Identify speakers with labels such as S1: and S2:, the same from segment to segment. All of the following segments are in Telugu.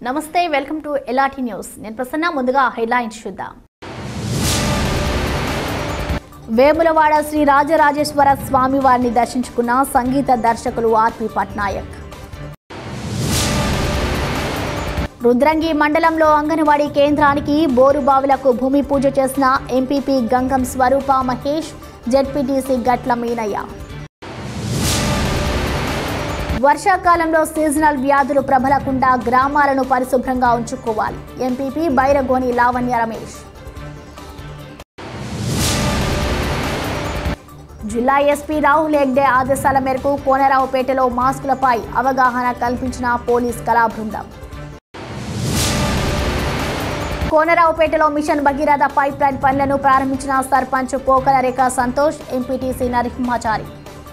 S1: నమస్తే వెల్కమ్ టు ఎలాటి న్యూస్ నేను ప్రసన్న ముందుగా హెడ్లైన్స్ చూద్దాం వేములవాడ శ్రీ రాజరాజేశ్వర స్వామి వారిని దర్శించుకున్న సంగీత దర్శకులు ఆర్పి పట్నాయక్ రుద్రంగి మండలంలో అంగన్వాడీ కేంద్రానికి బోరుబావులకు భూమి పూజ చేసిన ఎంపీపీ గంగం స్వరూప మహేష్ జెడ్పీటీసీ గట్ల మీనయ్య వర్షాకాలంలో సీజనల్ వ్యాధులు ప్రబలకుండా గ్రామాలను పరిశుభ్రంగా ఉంచుకోవాలి ఎంపీపీ బైరగోని లావణ్య రమేష్ జిల్లా ఎస్పీ రాహుల్ హెగ్డే ఆదేశాల మేరకు కోనరావుపేటలో మాస్కులపై అవగాహన కల్పించిన పోలీస్ కళా బృందం కోనరావుపేటలో మిషన్ భగీరథ పైప్ లైన్ పనులను ప్రారంభించిన సర్పంచ్ పోకల రేఖ సంతోష్ ఎంపీటీసీ నరసింహాచారి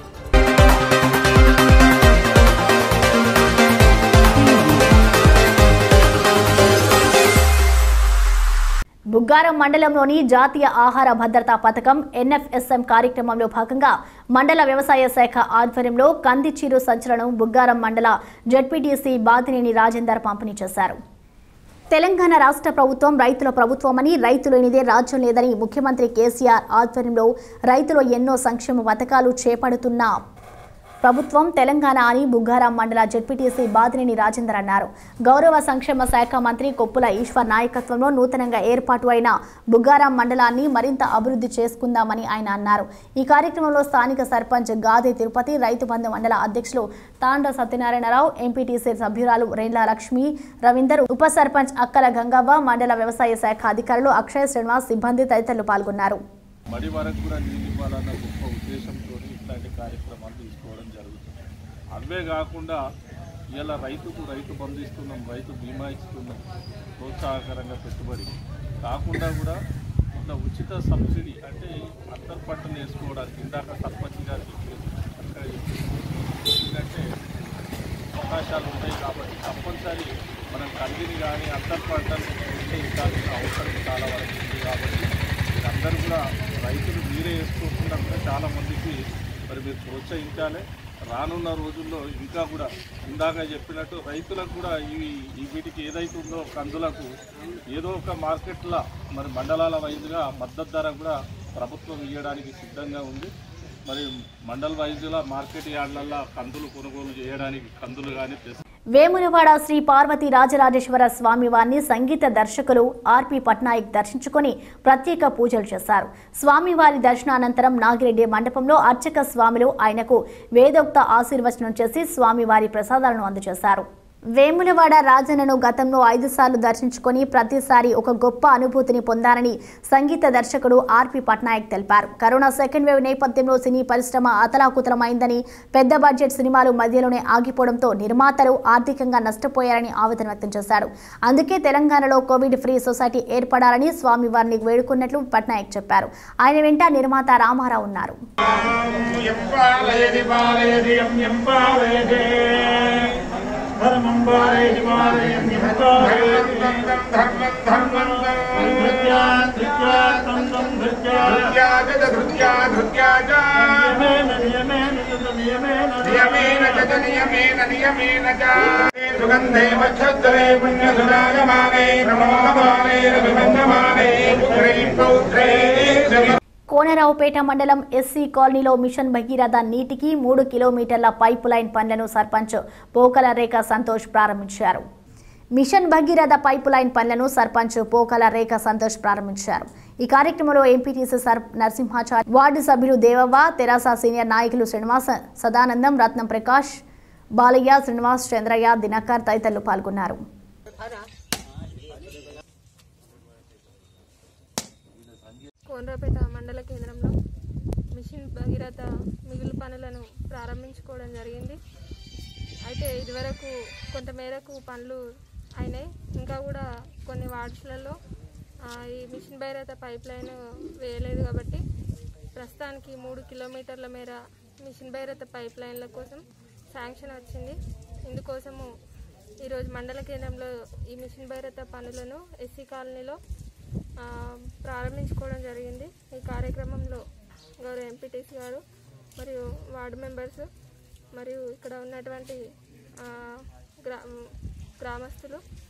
S1: బుగ్గారం మండలంలోని జాతీయ ఆహార భద్రతా పథకం ఎన్ఎఫ్ఎస్ఎం కార్యక్రమంలో భాగంగా మండల వ్యవసాయ శాఖ ఆధ్వర్యంలో కందిచీరు సంచలనం బుగ్గారం మండల జడ్పీటీసీ బాదినేని రాజేందర్ పంపిణీ చేశారు తెలంగాణ రాష్ట్ర ప్రభుత్వం రైతుల ప్రభుత్వమని రైతు లేనిదే రాజ్యం లేదని ముఖ్యమంత్రి కేసీఆర్ ఆధ్వర్యంలో రైతులు ఎన్నో సంక్షేమ పథకాలు చేపడుతున్న ప్రభుత్వం తెలంగాణ అని బుగ్గారాం మండల జడ్పీటీసీ బాదినేని రాజేందర్ అన్నారు గౌరవ సంక్షేమ శాఖ మంత్రి కొప్పుల ఈశ్వర్ నాయకత్వంలో నూతనంగా ఏర్పాటు అయిన బుగ్గారాం మండలాన్ని మరింత అభివృద్ధి చేసుకుందామని ఆయన అన్నారు ఈ కార్యక్రమంలో స్థానిక సర్పంచ్ గాదే తిరుపతి రైతు బంధు మండల అధ్యక్షులు తాండ సత్యనారాయణరావు ఎంపీటీసీ సభ్యురాలు రేండ్ల లక్ష్మి రవీందర్ ఉప సర్పంచ్ అక్కల గంగవ్వ మండల వ్యవసాయ శాఖ అధికారులు అక్షయ్ శ్రీనివాస్ సిబ్బంది తదితరులు పాల్గొన్నారు
S2: మడి వరకు కూడా నీళ్ళు ఇవ్వాలన్న గొప్ప ఉద్దేశంతో ఇట్లాంటి కార్యక్రమాలు తీసుకోవడం జరుగుతుంది అవే కాకుండా ఇలా రైతుకు రైతు బంధు ఇస్తున్నాం రైతు బీమా ఇస్తున్నాం ప్రోత్సాహకరంగా పెట్టుబడి కాకుండా కూడా ఇట్లా ఉచిత సబ్సిడీ అంటే అంతర్ పంటలు వేసుకోవడానికి ఇందాక సర్పంచ్ గారు చెప్పారు అక్కడ ఎందుకంటే అవకాశాలు ఉన్నాయి కాబట్టి తప్పనిసరి మనం కందిని కానీ అంతర్ పంటలు ప్రోత్సహించాల్సిన అవసరం చాలా వరకు ఉంది కాబట్టి మీరందరూ కూడా రైతులు మీరే వేసుకోకుండా కూడా చాలా మందికి మరి మీరు ప్రోత్సహించాలి రానున్న రోజుల్లో ఇంకా కూడా ఇందాక చెప్పినట్టు రైతులకు కూడా ఇవి ఈ వీటికి ఏదైతే ఉందో కందులకు ఏదో ఒక మార్కెట్లో మరి మండలాల వైజ్గా మద్దతు ధర కూడా ప్రభుత్వం ఇవ్వడానికి సిద్ధంగా ఉంది మరి మండల్ వైజ్గా మార్కెట్ యార్డ్లల్లో కందులు కొనుగోలు చేయడానికి కందులు కానీ ప్లస్
S1: వేములవాడ శ్రీ పార్వతి రాజరాజేశ్వర స్వామి వారిని సంగీత దర్శకులు ఆర్పి పట్నాయక్ దర్శించుకొని ప్రత్యేక పూజలు చేశారు స్వామివారి దర్శనానంతరం నాగిరెడ్డి మండపంలో అర్చక స్వాములు ఆయనకు వేదోక్త ఆశీర్వచనం చేసి స్వామివారి ప్రసాదాలను అందజేశారు వేములవాడ రాజన్నను గతంలో ఐదు సార్లు దర్శించుకొని ప్రతిసారి ఒక గొప్ప అనుభూతిని పొందారని సంగీత దర్శకుడు ఆర్పి పట్నాయక్ తెలిపారు కరోనా సెకండ్ వేవ్ నేపథ్యంలో సినీ పరిశ్రమ అతలాకుతలమైందని పెద్ద బడ్జెట్ సినిమాలు మధ్యలోనే ఆగిపోవడంతో నిర్మాతలు ఆర్థికంగా నష్టపోయారని ఆవేదన వ్యక్తం చేశారు అందుకే తెలంగాణలో కోవిడ్ ఫ్రీ సొసైటీ ఏర్పడాలని స్వామివారిని వేడుకున్నట్లు పట్నాయక్ చెప్పారు ఆయన వెంట నిర్మాత రామారావు ఉన్నారు
S3: యం పాలయతి పాలయతి యం యం పాలయతే ధర్మం పాలయతి పాలయం యం పాలయతి ధర్మం ధర్మం ధృత్యా ధృత్యా తం తం ధృత్యా ధృత్యా ధృత్యా నియమేన నియమేన చ నియమేన నియమేన చ నియమేన నియమేన చ సుగంధే వక్షద్రే పుణ్యసురాగమానే ప్రమోదమానే రవిబంధమానే పుత్రే పౌత్రే
S1: కోనరావుపేట మండలం ఎస్సీ కాలనీలో మిషన్ భగీరథ నీటికి మూడు కిలోమీటర్ల పైపు లైన్ పనులను సర్పంచ్ పోకల రేఖ సంతోష్ ప్రారంభించారు మిషన్ భగీరథ పైపు లైన్ పనులను సర్పంచ్ పోకల రేఖ సంతోష్ ప్రారంభించారు ఈ కార్యక్రమంలో ఎంపీటీసీ సర్ నరసింహాచారి వార్డు సభ్యులు దేవవ్వ తెరాస సీనియర్ నాయకులు శ్రీనివాస్ సదానందం రత్నం ప్రకాష్ బాలయ్య శ్రీనివాస్ చంద్రయ్య దినకర్ తదితరులు పాల్గొన్నారు
S4: కోనరాపేట మండల కేంద్రంలో మిషన్ భగీరథ మిగులు పనులను ప్రారంభించుకోవడం జరిగింది అయితే ఇదివరకు కొంత మేరకు పనులు అయినాయి ఇంకా కూడా కొన్ని వార్డ్స్లలో ఆ, ఈ మిషన్ భగీరథ పైప్ లైన్ వేయలేదు కాబట్టి ప్రస్తుతానికి మూడు కిలోమీటర్ల మేర మిషన్ భగీరథ పైప్ లైన్ల కోసం శాంక్షన్ వచ్చింది ఇందుకోసము ఈరోజు మండల కేంద్రంలో ఈ మిషన్ భగీరథ పనులను ఎస్సీ కాలనీలో ఆ, ప్రారంభించుకోవడం జరిగింది ఈ కార్యక్రమంలో గౌరవ ఎంపీటీసీ గారు మరియు వార్డు మెంబర్స్ మరియు ఇక్కడ ఉన్నటువంటి ఆ, గ్రా గ్రామస్తులు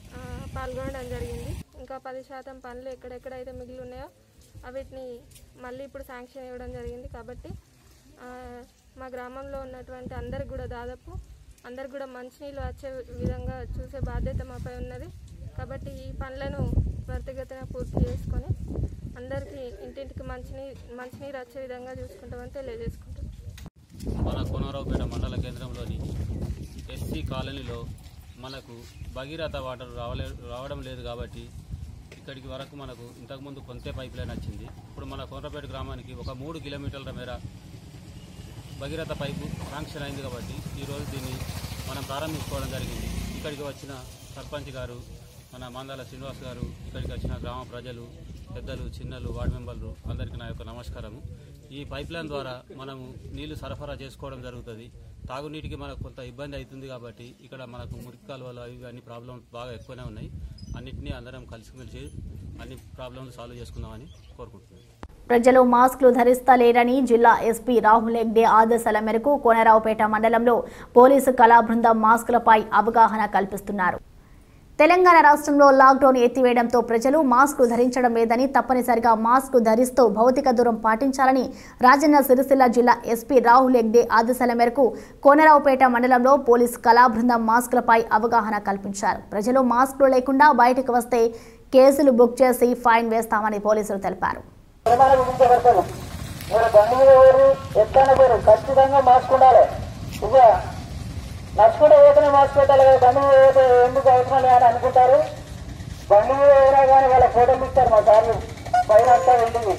S4: ఆ, పాల్గొనడం జరిగింది ఇంకా పది శాతం పనులు ఎక్కడెక్కడైతే మిగిలి ఉన్నాయో వీటిని మళ్ళీ ఇప్పుడు శాంక్షన్ ఇవ్వడం జరిగింది కాబట్టి ఆ, మా గ్రామంలో ఉన్నటువంటి అందరికి కూడా దాదాపు అందరికి కూడా మంచినీళ్ళు వచ్చే విధంగా చూసే బాధ్యత మాపై ఉన్నది కాబట్టి ఈ పనులను త్వరితగతిన పూర్తి చేసుకొని అందరికీ ఇంటింటికి మంచినీరు మంచినీరు వచ్చే విధంగా చూసుకుంటామని తెలియజేసుకుంటున్నాం
S5: మన కోనరావుపేట మండల కేంద్రంలోని ఎస్సీ కాలనీలో మనకు భగీరథ వాటర్ రావలే రావడం లేదు కాబట్టి ఇక్కడికి వరకు మనకు ఇంతకుముందు కొంతే పైప్ లైన్ వచ్చింది ఇప్పుడు మన కోనరావుపేట గ్రామానికి ఒక మూడు కిలోమీటర్ల మేర భగీరథ పైపు శాంక్షన్ అయింది కాబట్టి ఈరోజు దీన్ని మనం ప్రారంభించుకోవడం జరిగింది ఇక్కడికి వచ్చిన సర్పంచ్ గారు మన మాందాల శ్రీనివాస్ గారు ఇక్కడికి వచ్చిన గ్రామ ప్రజలు పెద్దలు చిన్నలు వార్డు మెంబర్లు అందరికీ నా యొక్క నమస్కారము ఈ పైప్ లైన్ ద్వారా మనము నీళ్లు సరఫరా చేసుకోవడం జరుగుతుంది తాగునీటికి మనకు కొంత ఇబ్బంది అవుతుంది కాబట్టి ఇక్కడ మనకు మురికి కాలువలు అవి ఇవి అన్ని ప్రాబ్లమ్స్ బాగా ఎక్కువనే ఉన్నాయి అన్నింటినీ అందరం కలిసిమెలిసి అన్ని ప్రాబ్లమ్స్ సాల్వ్ చేసుకుందామని కోరుకుంటున్నాను
S1: ప్రజలు మాస్కులు ధరిస్తలేరని జిల్లా ఎస్పీ రాహుల్ హెగ్డే ఆదేశాల మేరకు కోనరావుపేట మండలంలో పోలీసు కళా బృందం మాస్కులపై అవగాహన కల్పిస్తున్నారు తెలంగాణ రాష్ట్రంలో లాక్డౌన్ ఎత్తివేయడంతో ప్రజలు మాస్క్ ధరించడం లేదని తప్పనిసరిగా మాస్క్ ధరిస్తూ భౌతిక దూరం పాటించాలని రాజన్న సిరిసిల్ల జిల్లా ఎస్పీ రాహుల్ హెగ్డే ఆదేశాల మేరకు కోనరావుపేట మండలంలో పోలీసు కళా బృందం మాస్కులపై అవగాహన కల్పించారు ప్రజలు మాస్కులు లేకుండా బయటకు వస్తే కేసులు బుక్ చేసి ఫైన్ వేస్తామని పోలీసులు తెలిపారు
S6: నిర్మాణ విధించబడతాను మీరు బండి మీద పోరు ఎట్లయినా పోరు ఖచ్చితంగా మాస్క్ ఉండాలి ఇక నడుచుకుంటే పోతేనే మాస్క్ పెట్టాలి కదా బండి మీద పోతే ఎందుకు అవసరం లేదని అనుకుంటారు బండి మీద పోయినా కానీ వాళ్ళ ఫోటోలు ఇస్తారు మా సార్లు పైన అంతా ఉంటుంది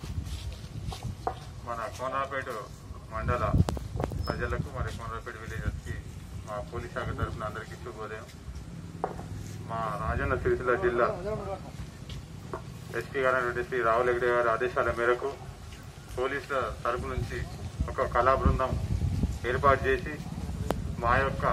S3: మన కోనరాపేట మండల ప్రజలకు మరి కోనరాపేట విలేజెస్కి మా పోలీస్ శాఖ తరఫున అందరికీ శుభోదయం మా రాజన్న సిరిసిల్ల జిల్లా ఎస్పీ గారు అయినటువంటి శ్రీ రావుల హెగ్డే గారి ఆదేశాల మేరకు పోలీసుల తరపు నుంచి ఒక కళా బృందం ఏర్పాటు చేసి మా యొక్క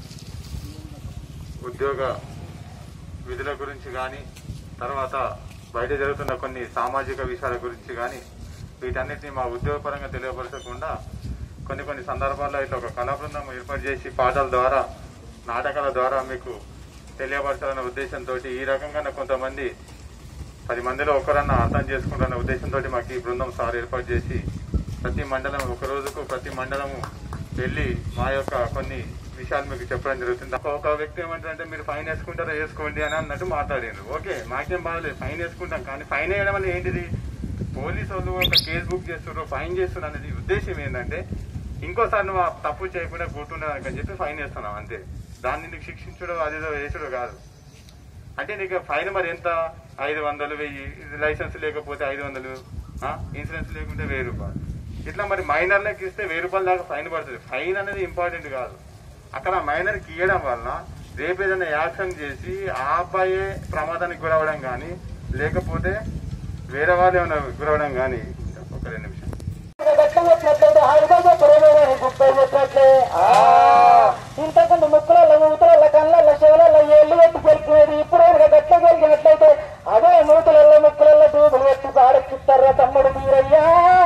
S3: ఉద్యోగ విధుల గురించి కానీ తర్వాత బయట జరుగుతున్న కొన్ని సామాజిక విషయాల గురించి కానీ వీటన్నిటిని మా ఉద్యోగపరంగా తెలియపరచకుండా కొన్ని కొన్ని సందర్భాల్లో ఇట్లా ఒక కళా బృందం ఏర్పాటు చేసి పాటల ద్వారా నాటకాల ద్వారా మీకు తెలియపరచాలనే ఉద్దేశంతో ఈ రకంగా కొంతమంది పది మందిలో ఒకరన్నా అర్థం చేసుకుంటున్న ఉద్దేశంతో మాకు ఈ బృందం సార్ ఏర్పాటు చేసి ప్రతి మండలం ఒక రోజుకు ప్రతి మండలము వెళ్ళి మా యొక్క కొన్ని విషయాలు మీకు చెప్పడం జరుగుతుంది ఒక- ఒక వ్యక్తి ఏమంటారంటే మీరు ఫైన్ వేసుకుంటారా వేసుకోండి అని అన్నట్టు మాట్లాడారు ఓకే మాకేం బాధలేదు ఫైన్ వేసుకుంటాం కానీ ఫైన్ వేయడం వల్ల ఏంటిది పోలీసు వాళ్ళు ఒక కేసు బుక్ చేస్తున్నారు ఫైన్ చేస్తున్నారు అనేది ఉద్దేశం ఏంటంటే ఇంకోసారి నువ్వు ఆ తప్పు చేయకుండా కూర్చుండడానికి అని చెప్పి ఫైన్ వేస్తున్నాం అంతే దాన్ని నీకు శిక్షించడం అదేదో వేసుడు కాదు అంటే నీకు ఫైన్ మరి ఎంత ఐదు వందలు వెయ్యి ఇది లైసెన్స్ లేకపోతే ఐదు వందలు ఆ? ఇన్సూరెన్స్ లేకుంటే వెయ్యి రూపాయలు ఇట్లా మరి మైనర్లకు ఇస్తే వెయ్యి రూపాయల దాకా ఫైన్ పడుతుంది ఫైన్ అనేది ఇంపార్టెంట్ కాదు అక్కడ మైనర్కి ఇవ్వడం వలన రేపు ఏదైనా యాక్షన్ చేసి ఆ అబ్బాయే ప్రమాదానికి గురవడం కానీ లేకపోతే వేరే వాళ్ళు ఏమైనా గురవడం కానీ ఒక రెండు నిమిషం
S6: గట్ల పెట్టినట్లయితే హాయిగా ప్రేమైన గుప్పై పెట్టినట్లే ఇంతకంటే ముక్కుల మూతుల కళ్ళ చెవుల ఏళ్ళు పెట్టి గెలిపినది ఇప్పుడు కనుక గట్ల గెలిచినట్లయితే అదే మూతుల ముక్కుల దూదులు పెట్టి పాడెక్కిస్తారా తమ్ముడు మీరయ్యా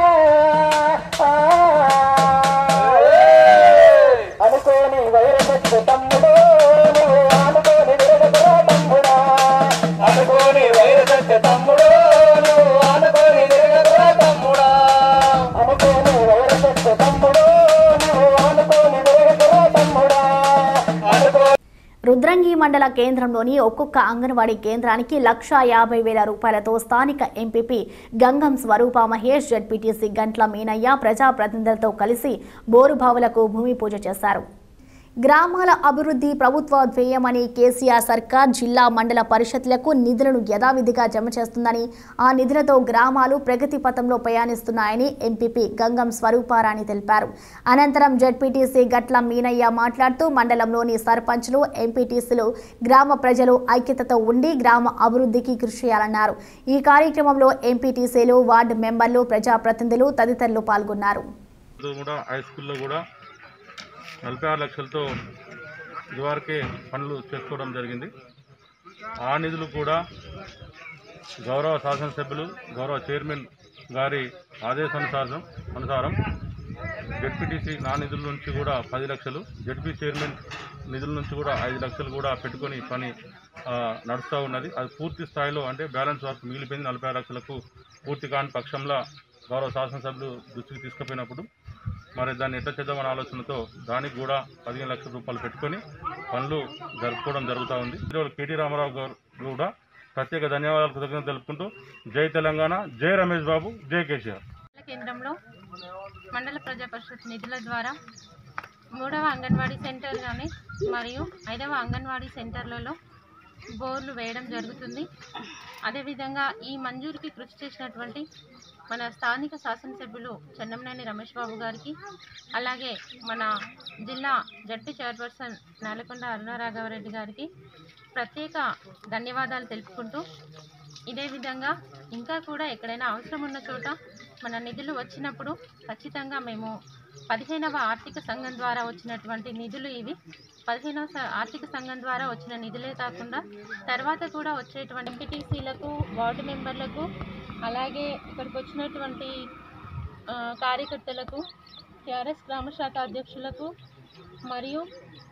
S6: అనుకోని వైరసెత్తు తమ్ముడు నువ్వు అనుకోని విరగదురా తమ్ముడా అనుకోని వైరసెత్తు తమ్ముడు నువ్వు అనుకోని విరగదురా తమ్ముడా అనుకోని వైరసెత్తు తమ్ముడు నువ్వు అనుకోని విరగదురా తమ్ముడా అనుకో
S1: రుద్రంగి మండల కేంద్రంలోని ఒక్కొక్క అంగన్వాడీ కేంద్రానికి లక్షా యాభై వేల రూపాయలతో స్థానిక ఎంపీపీ గంగం స్వరూప మహేష్ జడ్పీటీసీ గంట్ల మీనయ్య ప్రజాప్రతినిధులతో కలిసి బోరుబావులకు భూమి పూజ చేశారు గ్రామాల అభివృద్ధి ప్రభుత్వ ధ్యేయమని కేసీఆర్ సర్కార్ జిల్లా మండల పరిషత్లకు నిధులను యథావిధిగా జమ చేస్తుందని ఆ నిధులతో గ్రామాలు ప్రగతి పథంలో ప్రయాణిస్తున్నాయని ఎంపీపీ గంగం స్వరూపారాణి తెలిపారు అనంతరం జడ్పీటీసీ గట్ల మీనయ్య మాట్లాడుతూ మండలంలోని సర్పంచ్లు ఎంపీటీసీలు గ్రామ ప్రజలు ఐక్యతతో ఉండి గ్రామ అభివృద్ధికి కృషి చేయాలన్నారు ఈ కార్యక్రమంలో ఎంపీటీసీలు వార్డు మెంబర్లు ప్రజాప్రతినిధులు తదితరులు పాల్గొన్నారు
S3: ఇది కూడా హై స్కూల్లో కూడా నలభై ఆరు లక్షలతో ఇదివరకే పనులు చేసుకోవడం జరిగింది ఆ నిధులు కూడా గౌరవ శాసనసభ్యులు గౌరవ చైర్మన్ గారి ఆదేశానుసారం అనుసారం జడ్పీటీసీ నా నిధుల నుంచి కూడా పది లక్షలు జడ్పీ చైర్మన్
S2: నిధుల నుంచి కూడా ఐదు లక్షలు కూడా పెట్టుకొని పని ఆ, నడుస్తూ ఉన్నది అది పూర్తి స్థాయిలో అంటే బ్యాలెన్స్ వర్క్ మిగిలిపోయింది నలభై ఆరు లక్షలకు పూర్తి కాని పక్షంలో గౌరవ శాసనసభ్యులు దృష్టికి తీసుకుపోయినప్పుడు మరి దాన్ని ఎట్లా చేద్దామనే ఆలోచనతో దానికి కూడా పదిహేను లక్షల రూపాయలు పెట్టుకొని పనులు జరుపుకోవడం జరుగుతూ ఉంది ఈరోజు కేటీ రామారావు గారు కూడా ప్రత్యేక ధన్యవాదాలు కృతజ్ఞతలు తెలుపుకుంటూ జై తెలంగాణ జై రమేష్ బాబు జై కేసీఆర్
S7: మండల కేంద్రంలో మండల ప్రజా పరిషత్ నిధుల ద్వారా మూడవ అంగన్వాడీ సెంటర్ కానీ మరియు ఐదవ అంగన్వాడీ సెంటర్లలో బోర్లు వేయడం జరుగుతుంది అదేవిధంగా ఈ మంజూరుకి కృషి చేసినటువంటి మన స్థానిక శాసనసభ్యులు చెన్నంనేని రమేష్ బాబు గారికి అలాగే మన జిల్లా జడ్పీ చైర్పర్సన్ నేలకొండ అరుణారాఘవరెడ్డి గారికి ప్రత్యేక ధన్యవాదాలు తెలుపుకుంటూ ఇదే విధంగా ఇంకా కూడా ఎక్కడైనా అవసరం ఉన్న చోట మన నిధులు వచ్చినప్పుడు ఖచ్చితంగా మేము పదిహేనవ ఆర్థిక సంఘం ద్వారా వచ్చినటువంటి నిధులు ఇవి పదిహేనవ స- ఆర్థిక సంఘం ద్వారా వచ్చిన నిధులే కాకుండా తర్వాత కూడా వచ్చేటువంటి ఎంపీటీసీలకు వార్డు మెంబర్లకు అలాగే ఇక్కడికి వచ్చినటువంటి ఆ, కార్యకర్తలకు టీఆర్ఎస్ గ్రామ శాఖ అధ్యక్షులకు మరియు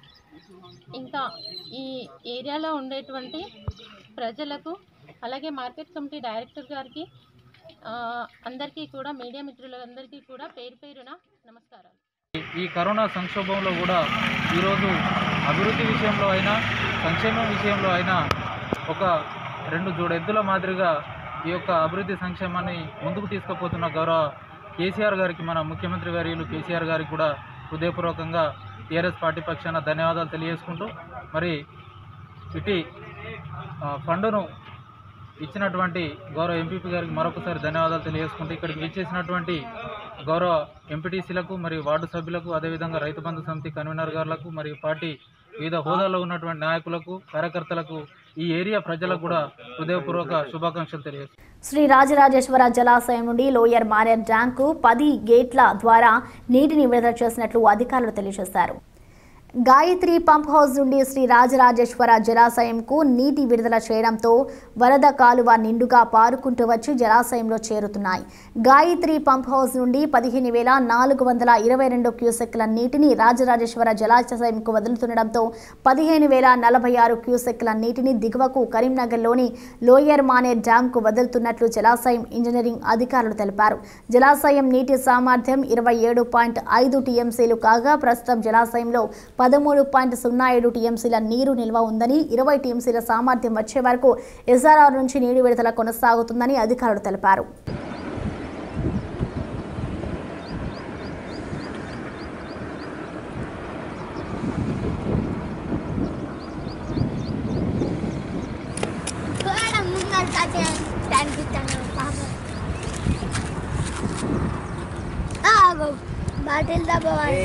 S7: ఇంకా ఈ ఏరియాలో ఉండేటువంటి ప్రజలకు అలాగే మార్కెట్ కమిటీ డైరెక్టర్ గారికి ఆ, అందరికీ కూడా మీడియా మిత్రులందరికీ కూడా పేరు పేరున నమస్కారాలు
S8: ఈ కరోనా సంక్షోభంలో కూడా ఈరోజు అభివృద్ధి విషయంలో అయినా సంక్షేమం విషయంలో అయినా ఒక రెండు జోడెద్దుల మాదిరిగా ఈ యొక్క అభివృద్ధి సంక్షేమాన్ని ముందుకు తీసుకుపోతున్న గౌరవ కేసీఆర్ గారికి మన ముఖ్యమంత్రి వర్యులు కేసీఆర్ గారికి కూడా హృదయపూర్వకంగా టీఆర్ఎస్ పార్టీ పక్షాన ధన్యవాదాలు తెలియజేసుకుంటూ మరి ఇటీ ఆ, ఫండును ఇచ్చినటువంటి గౌరవ ఎంపీపీ గారికి మరొకసారి ధన్యవాదాలు తెలియజేసుకుంటూ ఇక్కడికి విచ్చేసినటువంటి గౌరవ ఎంపీటీసీలకు మరియు వార్డు సభ్యులకు అదేవిధంగా రైతు బంధు సమితి కన్వీనర్ గారులకు మరియు పార్టీ వివిధ హోదాలో ఉన్నటువంటి నాయకులకు కార్యకర్తలకు ఈ ఏరియా ప్రజలకు కూడా హృదయపూర్వక శుభాకాంక్షలు తెలియజేస్తున్నాను
S1: శ్రీ రాజరాజేశ్వర జలాశయం నుండి లోయర్ మానేర్ డ్యాంకు పది గేట్ల ద్వారా నీటిని విడుదల చేసినట్లు అధికారులు తెలియజేశారు గాయత్రి పంప్ హౌస్ నుండి శ్రీ రాజరాజేశ్వర జలాశయంకు నీటి విడుదల చేయడంతో వరద కాలువ నిండుగా పారుకుంటూ వచ్చి జలాశయంలో చేరుతున్నాయి గాయత్రి పంప్ హౌస్ నుండి పదిహేను వేల నాలుగు వందల ఇరవై రెండు క్యూసెక్ల నీటిని రాజరాజేశ్వర జలాశయంకు వదులుతుండడంతో పదిహేను వేల నలభై ఆరు క్యూసెక్ల నీటిని దిగువకు కరీంనగర్లోని లోయర్ మానే డ్యాంకు వదులుతున్నట్లు జలాశయం ఇంజనీరింగ్ అధికారులు తెలిపారు జలాశయం నీటి సామర్థ్యం ఇరవై ఏడు పాయింట్ ఐదు టీఎంసీలు కాగా ప్రస్తుతం జలాశయంలో పదమూడు పాయింట్ సున్నా ఏడు టీఎంసీల నీరు నిల్వ ఉందని ఇరవై టీఎంసీల సామర్థ్యం వచ్చే వరకు ఎస్ఆర్ఆర్ నుంచి నీటి విడుదల కొనసాగుతుందని అధికారులు తెలిపారు
S9: బాటిల్ దబ్బవాలి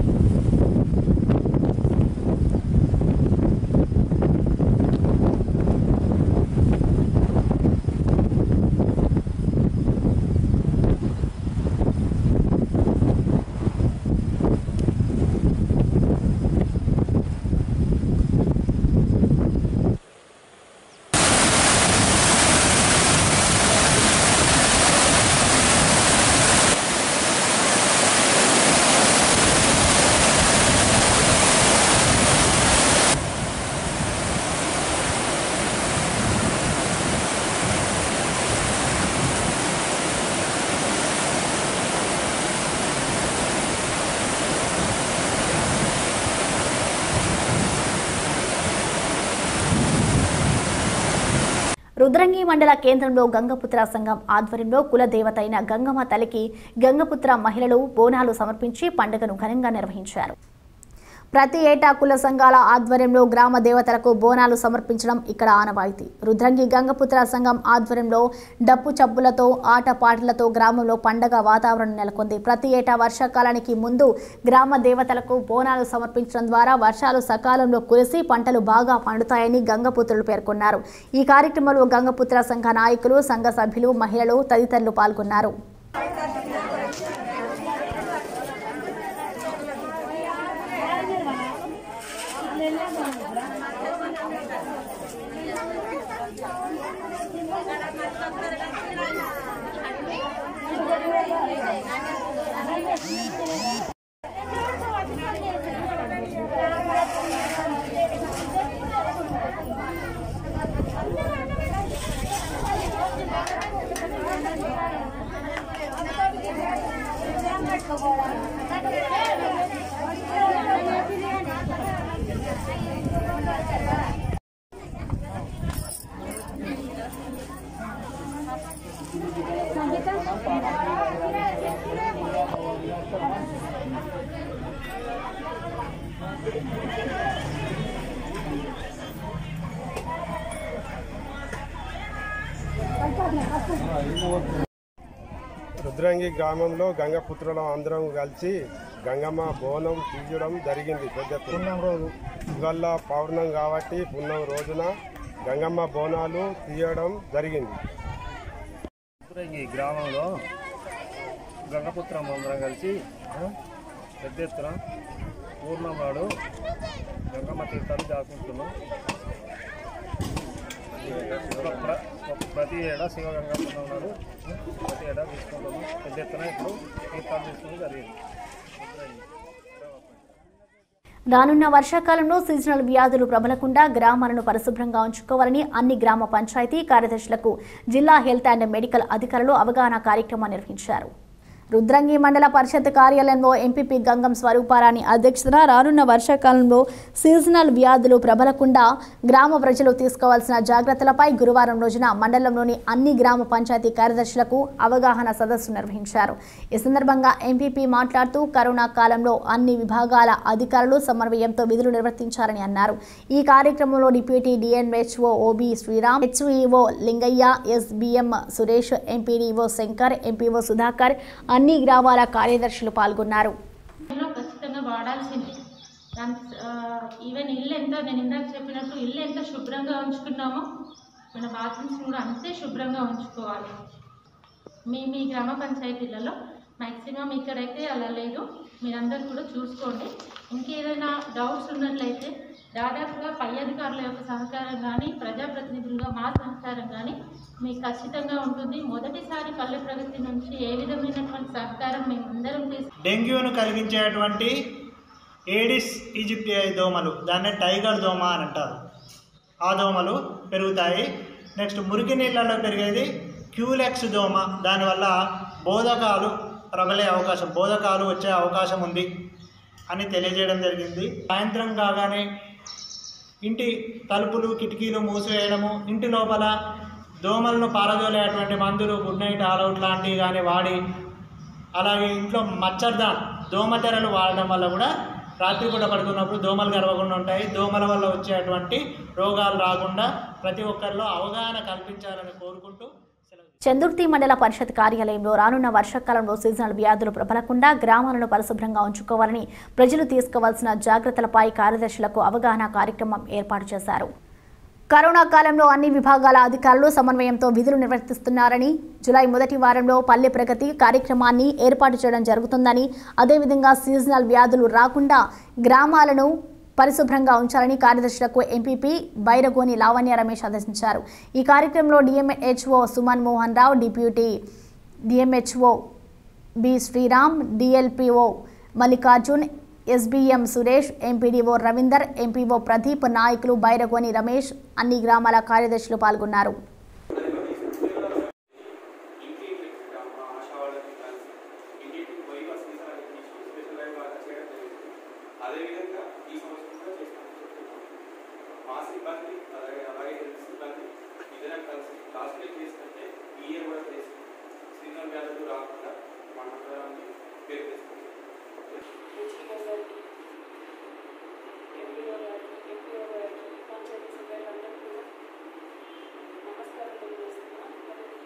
S1: రుద్రంగి మండల కేంద్రంలో గంగపుత్ర సంఘం ఆధ్వర్యంలో కుల దేవత అయిన గంగమ్మ తల్లికి గంగపుత్ర మహిళలు బోనాలు సమర్పించి పండుగను ఘనంగా నిర్వహించారు ప్రతి ఏటా కుల సంఘాల ఆధ్వర్యంలో గ్రామ దేవతలకు బోనాలు సమర్పించడం ఇక్కడ ఆనవాయితీ రుద్రంగి గంగపుత్ర సంఘం ఆధ్వర్యంలో డప్పు చప్పులతో ఆట పాటలతో గ్రామంలో పండగ వాతావరణం నెలకొంది ప్రతి ఏటా వర్షాకాలానికి ముందు గ్రామ దేవతలకు బోనాలు సమర్పించడం ద్వారా వర్షాలు సకాలంలో కురిసి పంటలు బాగా పండుతాయని గంగపుత్రులు పేర్కొన్నారు ఈ కార్యక్రమంలో గంగపుత్ర సంఘ నాయకులు సంఘ సభ్యులు మహిళలు తదితరులు పాల్గొన్నారు
S9: Thank you.
S10: రుద్రంగి గ్రామంలో గంగపుత్రుల అందరం కలిసి గంగమ్మ బోనం తీయడం జరిగింది పెద్ద పున్నం రోజు ఇవాళ పౌర్ణం కాబట్టి పున్నం రోజున గంగమ్మ బోనాలు తీయడం జరిగింది
S11: ఈ గ్రామంలో గంగపుత్రం అందరం కలిసి ఆ, పెద్ద ఎత్తున పూర్ణం నాడు గంగమ్మ తీర్థాలు దాకుంటున్నాం ఒక ప్ర- ఒక ప్రతి ఏడా శివగంగా పూర్ణం నాడు ఆ, ప్రతి ఏడా తీసుకుంటున్నాం పెద్ద ఎత్తున ఇప్పుడు తీర్థాలు తీసుకోవడం జరిగింది
S1: రానున్న వర్షాకాలంలో సీజనల్ వ్యాధులు ప్రబలకుండా గ్రామాలను పరిశుభ్రంగా ఉంచుకోవాలని అన్ని గ్రామ పంచాయతీ కార్యదర్శులకు జిల్లా హెల్త్ అండ్ మెడికల్ అధికారులు అవగాహన కార్యక్రమం నిర్వహించారు రుద్రంగి మండల పరిషత్ కార్యాలయంలో ఎంపీపీ గంగం స్వరూపారాణి అధ్యక్షతన రానున్న వర్షాకాలంలో సీజనల్ వ్యాధులు ప్రబలకుండా గ్రామ ప్రజలు తీసుకోవాల్సిన జాగ్రత్తలపై గురువారం రోజున మండలంలోని అన్ని గ్రామ పంచాయతీ కార్యదర్శులకు అవగాహన సదస్సు నిర్వహించారు ఈ సందర్భంగా ఎంపీపీ మాట్లాడుతూ కరోనా కాలంలో అన్ని విభాగాల అధికారులు సమన్వయంతో విధులు నిర్వర్తించారని అన్నారు ఈ కార్యక్రమంలో deputy DMHO O B Sriram HEO Lingaiah SBM Suresh MPDO Shankar MPO Sudhakar అన్ని గ్రామాల కార్యదర్శులు పాల్గొన్నారు
S7: లో ఖచ్చితంగా వాడాల్సిందే దాని ఆ, ఈవెన్ ఇల్లు ఎంత నేను ఇందాక చెప్పినట్టు ఇల్లు ఎంత శుభ్రంగా ఉంచుకున్నామో మన బాత్రూమ్స్ కూడా అంతే శుభ్రంగా ఉంచుకోవాలి మీ మీ గ్రామ పంచాయతీలలో మ్యాక్సిమం ఇక్కడైతే అలా లేదు మీరందరూ కూడా చూసుకోండి ఇంకేదైనా డౌట్స్ ఉన్నట్లయితే దాదాపుగా పై అధికారుల యొక్క సహకారం కానీ ప్రజాప్రతినిధులుగా మా సహకారం కానీ మీకు ఖచ్చితంగా ఉంటుంది మొదటిసారి పల్లె ప్రగతి నుంచి ఏ విధమైనటువంటి సహకారం మేము అందరం తీసుకు
S12: డెంగ్యూను కలిగించేటువంటి ఏడిస్ ఈజిప్టిఐ దోమలు దాన్ని టైగర్ దోమ అని అంటారు ఆ దోమలు పెరుగుతాయి నెక్స్ట్ మురికి నీళ్ళలో పెరిగేది క్యూలెక్స్ దోమ దానివల్ల బోధకాలు ప్రబలే అవకాశం బోధకాలు వచ్చే అవకాశం ఉంది అని తెలియజేయడం జరిగింది సాయంత్రం కాగానే ఇంటి తలుపులు కిటికీలు మూసివేయడము ఇంటి లోపల దోమలను పారదోలేటువంటి మందులు గుడ్ నైట్ ఆల్అవుట్ లాంటివి కానీ వాడి అలాగే ఇంట్లో మచ్చర్దాన్ దోమ తెరలు వాడడం వల్ల కూడా రాత్రిపూట పడుకున్నప్పుడు దోమలు గర్వకుండా ఉంటాయి దోమల వల్ల వచ్చేటువంటి రోగాలు రాకుండా ప్రతి ఒక్కరిలో అవగాహన కల్పించాలని కోరుకుంటూ
S1: చందుర్తి మండల పరిషత్ కార్యాలయంలో రానున్న వర్షాకాలంలో సీజనల్ వ్యాధులు ప్రబలకుండా గ్రామాలను పరిశుభ్రంగా ఉంచుకోవాలని ప్రజలు తీసుకోవాల్సిన జాగ్రత్తలపై కార్యదర్శులకు అవగాహన కార్యక్రమం ఏర్పాటు చేశారు కరోనా కాలంలో అన్ని విభాగాల అధికారులు సమన్వయంతో విధులు నిర్వర్తిస్తున్నారని జులై మొదటి వారంలో పల్లె ప్రగతి కార్యక్రమాన్ని ఏర్పాటు చేయడం జరుగుతుందని అదేవిధంగా సీజనల్ వ్యాధులు రాకుండా గ్రామాలను పరిశుభ్రంగా ఉంచాలని కార్యదర్శులకు ఎంపీపీ బైరగోని లావణ్య రమేష్ ఆదేశించారు ఈ కార్యక్రమంలో DMHO Suman Mohan Rao deputy DMHO B Sriram DLPO Mallikarjun SBM Suresh MPDO Ravinder MPO Pradeep నాయకులు బైరగోని రమేష్ అన్ని గ్రామాల కార్యదర్శులు పాల్గొన్నారు
S13: అదేవిధంగా ఈ సంవత్సరం కూడా చేస్తాం మా సిబ్బంది అలాగే అలాగే హెల్త్ సిబ్బంది ఇద్దరం కలిసి లాస్ట్ ఇయర్ చేసుకుంటే ఈ ఇయర్ కూడా చేస్తాం సీజనల్ వ్యాధులు రాకుండా మన మండలాన్ని పేరు తెచ్చుకుంటాం
S14: నమస్కారం తెలియజేస్తున్నాను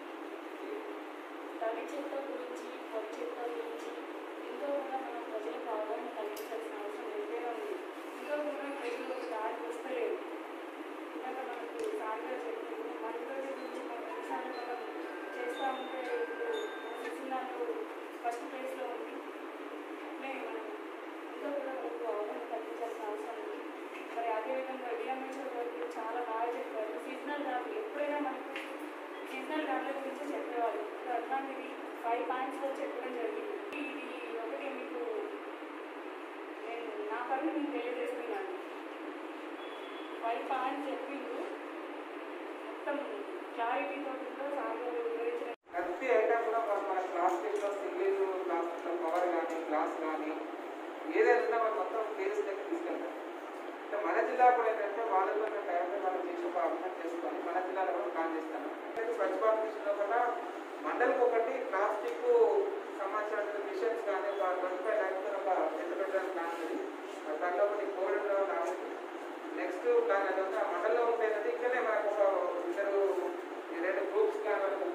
S14: తడి చెత్త గురించి పొడి చెత్త గురించి ఇంకా కూడా మనం ప్రజలకు అవగాహన కల్పించాల్సిన అవసరం ఎంతైనా ఉంది ఇంకా కూడా ప్రజలు దారి వస్తలేదు ఇందాక మనకు సార్గా చెప్పింది మరుగుదొడ్డి గురించి మనం ఎన్నిసార్లు మనం చేస్తూ ఉంటే ఇప్పుడు సిసినాలు ఫస్ట్ ప్లేస్లో ఉంది అట్లే మనం ఇంకా కూడా మనకు అవగాహన కల్పించాల్సిన అవసరం ఉంది మరి అదేవిధంగా డిఎంహెచ్ఓ గారు చాలా బాగా చెప్పారు సీజనల్ వ్యాధులు ఎప్పుడైనా మనకు సీజనల్ వ్యాధుల గురించి చెప్పేవాళ్ళు ఇప్పుడు అట్లాంటిది ఫైవ్ పాయింట్స్లో చెప్పడం జరిగింది ఇది ఒకటి మీకు నేను నా పని నేను తెలియజేస్తున్నాను ఫైవ్ పాయింట్స్ చెప్పిండు మొత్తం క్లారిటీతో కూడా సార్లు వివరించిన
S15: ప్రతి ఐటమ్ కూడా మన మన ప్లాస్టిక్లో సింగిల్ ప్లాస్టిక్లో కవర్ కానీ గ్లాస్ కానీ ఏదైనా ఉన్నా మనం మొత్తం కేసు దగ్గర తీసుకెళ్తాం అంటే మన జిల్లా కూడా ఏంటంటే వాళ్ళతో మేము టైంలో మనం చేసి ఒక అభివృద్ధి చేసుకొని మన జిల్లాలో కూడా ప్లాన్ చేస్తాను అయితే స్వచ్ఛ భారత్ మిషన్లో కూడా మండలికి ఒకటి ప్లాస్టిక్ సంబంధించిన మిషన్స్ కానీ ఒక ట్వంటీ ఫైవ్ ల్యాక్స్ ఒక పెద్ద పెట్టడానికి ప్లాన్ ఉంది ఆ దాంట్లో ఒకటి కోవిడ్ రావాలి నెక్స్ట్ ప్లాన్ అది ఉంది ఆ మండలంలో ఉండేది ఇక్కడనే మనకు ఒక ఇద్దరు ఈ రెండు గ్రూప్స్ కానీ మనకు ఉపాధి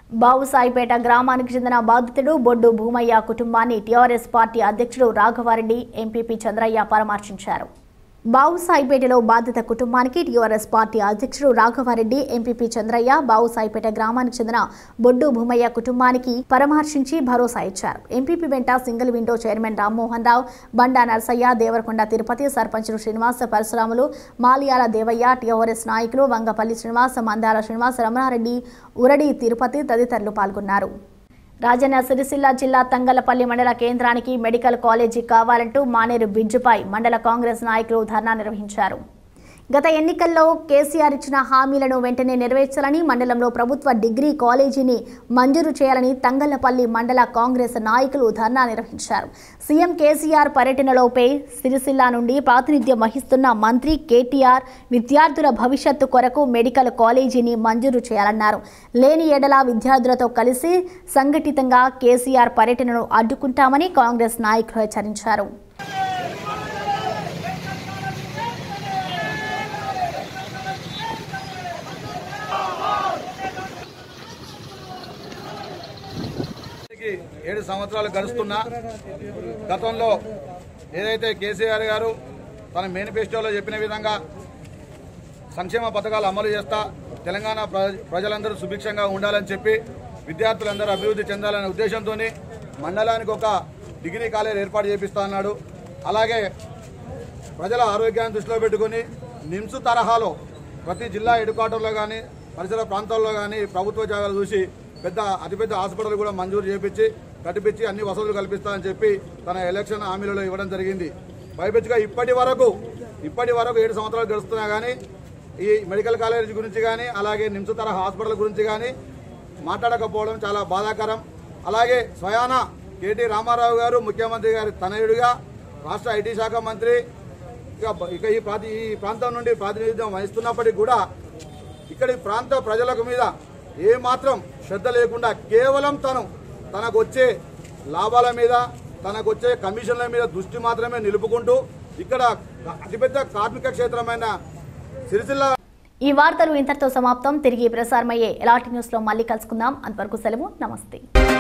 S1: బావుసాయిపేట గ్రామానికి చెందిన బాధితుడు బొడ్డు భూమయ్య కుటుంబాన్ని టీఆర్ఎస్ పార్టీ అధ్యక్షుడు రాఘవారెడ్డి ఎంపీపీ చంద్రయ్య పరామర్శించారు బావుసాయిపేటలో బాధిత కుటుంబానికి టీఆర్ఎస్ పార్టీ అధ్యక్షుడు రాఘవారెడ్డి ఎంపీపీ చంద్రయ్య బావుసాయిపేట గ్రామానికి చెందిన బొడ్డు భూమయ్య కుటుంబానికి పరామర్శించి భరోసా ఇచ్చారు ఎంపీపీ వెంట single window chairman Rammohan Rao Banda Narsaiah Devarakonda Tirupati సర్పంచులు శ్రీనివాస పరశురాములు మాలియాల దేవయ్య టీఆర్ఎస్ నాయకులు వంగపల్లి శ్రీనివాస మందాల శ్రీనివాస రమణారెడ్డి ఉరడి తిరుపతి తదితరులు పాల్గొన్నారు రాజన్న సిరిసిల్ల జిల్లా తంగలపల్లి మండల కేంద్రానికి మెడికల్ కాలేజీ కావాలంటూ మానేరు బిజ్జుపై మండల కాంగ్రెస్ నాయకులు ధర్నా నిర్వహించారు గత ఎన్నికల్లో కేసీఆర్ ఇచ్చిన హామీలను వెంటనే నెరవేర్చాలని మండలంలో ప్రభుత్వ డిగ్రీ కాలేజీని మంజూరు చేయాలని తంగళ్లపల్లి మండల కాంగ్రెస్ నాయకులు ధర్నా నిర్వహించారు సీఎం కేసీఆర్ పర్యటనలోపై సిరిసిల్ల నుండి ప్రాతినిధ్యం వహిస్తున్న మంత్రి కేటీఆర్ విద్యార్థుల భవిష్యత్తు కొరకు మెడికల్ కాలేజీని మంజూరు చేయాలన్నారు లేని ఎడల విద్యార్థులతో కలిసి సంఘటితంగా కేసీఆర్ పర్యటనను అడ్డుకుంటామని కాంగ్రెస్ నాయకులు హెచ్చరించారు
S16: ఇప్పటికి ఏడు సంవత్సరాలు గడుస్తున్నా గతంలో ఏదైతే కేసీఆర్ గారు తన మేనిఫెస్టోలో చెప్పిన విధంగా సంక్షేమ పథకాలు అమలు చేస్తా తెలంగాణ ప్ర- ప్రజలందరూ సుభిక్షంగా ఉండాలని చెప్పి విద్యార్థులందరూ అభివృద్ధి చెందాలనే ఉద్దేశంతో మండలానికి ఒక డిగ్రీ కాలేజ్ ఏర్పాటు చేపిస్తా అన్నాడు అలాగే ప్రజల ఆరోగ్యాన్ని దృష్టిలో పెట్టుకుని నిమ్స్ తరహాలో ప్రతి జిల్లా హెడ్ క్వార్టర్లో కానీ పరిసర ప్రాంతాల్లో కానీ ప్రభుత్వ జాగాలు చూసి పెద్ద అతిపెద్ద హాస్పిటల్ కూడా మంజూరు చేపించి కట్టిపించి అన్ని వసతులు కల్పిస్తానని చెప్పి తన ఎలక్షన్ హామీలలో ఇవ్వడం జరిగింది పైపెచ్చుగా ఇప్పటి వరకు ఇప్పటి వరకు ఏడు సంవత్సరాలు గడుస్తున్నా కానీ ఈ మెడికల్ కాలేజ్ గురించి కానీ అలాగే నిమ్స్ తరహా హాస్పిటల్ గురించి కానీ మాట్లాడకపోవడం చాలా బాధాకరం అలాగే స్వయాన కేటీ రామారావు గారు ముఖ్యమంత్రి గారి తనయుడిగా రాష్ట్ర ఐటీ శాఖ మంత్రి ఇక ఇక ఈ ప్రాంత ఈ ప్రాంతం నుండి ప్రాతినిధ్యం వహిస్తున్నప్పటికీ కూడా ఇక్కడి ప్రాంత ప్రజలకు మీద ఏ మాత్రం శ్రద్ధ లేకుండా కేవలం తను తనకు వచ్చే లాభాల మీద తనకు వచ్చే కమిషన్ల మీద దృష్టి మాత్రమే నిలుపుకుంటూ ఇక్కడ అతిపెద్ద కార్మిక క్షేత్రమైన సిరిసిల్ల
S1: ఈ వార్తలు ఇంతటితో సమాప్తం తిరిగి ప్రసారమయ్యే ఎలాంటి న్యూస్లో మళ్ళీ కలుసుకుందాం అంతవరకు సెలవు నమస్తే